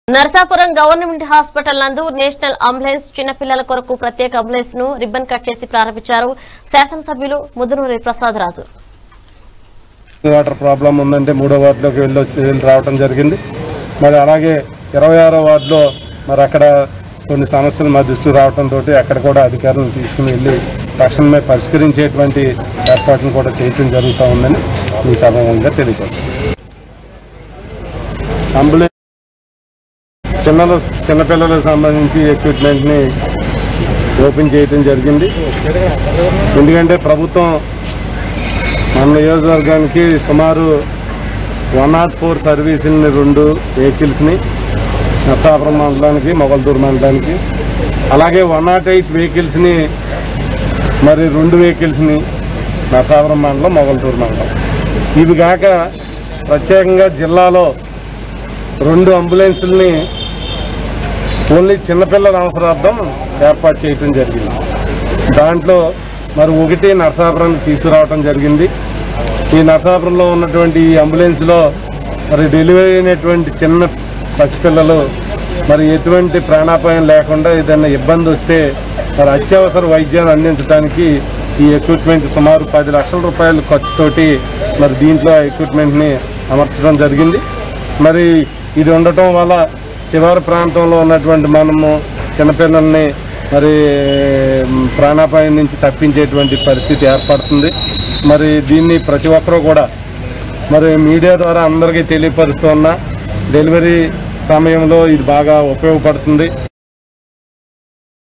Narasapuram government hospital నందు national ambulance చిన్నపిల్లల కొరకు ప్రత్యేక అంబులెన్స్ ను రిబ్బన్ కట్ చేసి ప్రారంభించారు శాసనసభ్యులు ముదునూరి ప్రసాద్ రాజు వాటర్ ప్రాబ్లం ఉందంటే మూడో వార్డులోకి వెళ్ళి వచ్చి వెళ్ళి రావడం జరిగింది మరి అలాగే ఇరవై ఆరో వార్డులో మరి అక్కడ కొన్ని సమస్యలు మా దృష్టికి రావడంతో అక్కడ కూడా అధికారులను తీసుకుని వెళ్ళి తక్షణమే పరిష్కరించేటువంటి ఏర్పాట్లను కూడా చేయటం జరుగుతూ ఉందని ఈ సభంగా తెలియజేస్తాం అంబులెన్స్ చిన్నలు చిన్నపిల్లలకు సంబంధించి ఎక్విప్మెంట్ని ఓపెన్ చేయటం జరిగింది ఎందుకంటే ప్రభుత్వం మన నియోజకవర్గానికి సుమారు వన్ నాట్ ఫోర్ సర్వీసులని రెండు వెహికల్స్ని నర్సాపురం మండలానికి మొగల్దూరు మండలానికి అలాగే వన్ నాట్ ఎయిట్ వెహికల్స్ని మరి రెండు వెహికల్స్ని నర్సాపురం మండలం మొగల్దూరు మండలం ఇవి కాక ప్రత్యేకంగా జిల్లాలో రెండు అంబులెన్సుల్ని ఓన్లీ చిన్నపిల్లల అవసరార్థం ఏర్పాటు చేయటం జరిగింది దాంట్లో మరి ఒకటి నరసాపురానికి తీసుకురావటం జరిగింది ఈ నరసాపురంలో ఉన్నటువంటి ఈ అంబులెన్స్లో మరి డెలివరీ అయినటువంటి చిన్న పసిపిల్లలు మరి ఎటువంటి ప్రాణాపాయం లేకుండా ఏదైనా ఇబ్బంది వస్తే మరి అత్యవసర వైద్యాన్ని అందించడానికి ఈ ఎక్విప్మెంట్ సుమారు పది లక్షల రూపాయల ఖర్చుతోటి మరి దీంట్లో ఆ ఎక్విప్మెంట్ని అమర్చడం జరిగింది మరి ఇది ఉండటం వల్ల శివారు ప్రాంతంలో ఉన్నటువంటి మనము చిన్నపిల్లల్ని మరి మ్, ప్రాణాపాయం నుంచి తప్పించేటువంటి పరిస్థితి ఏర్పడుతుంది మరి దీన్ని ప్రతి ఒక్కరూ కూడా మరి మీడియా ద్వారా అందరికీ తెలియపరుస్తున్న డెలివరీ సమయంలో ఇది బాగా ఉపయోగపడుతుంది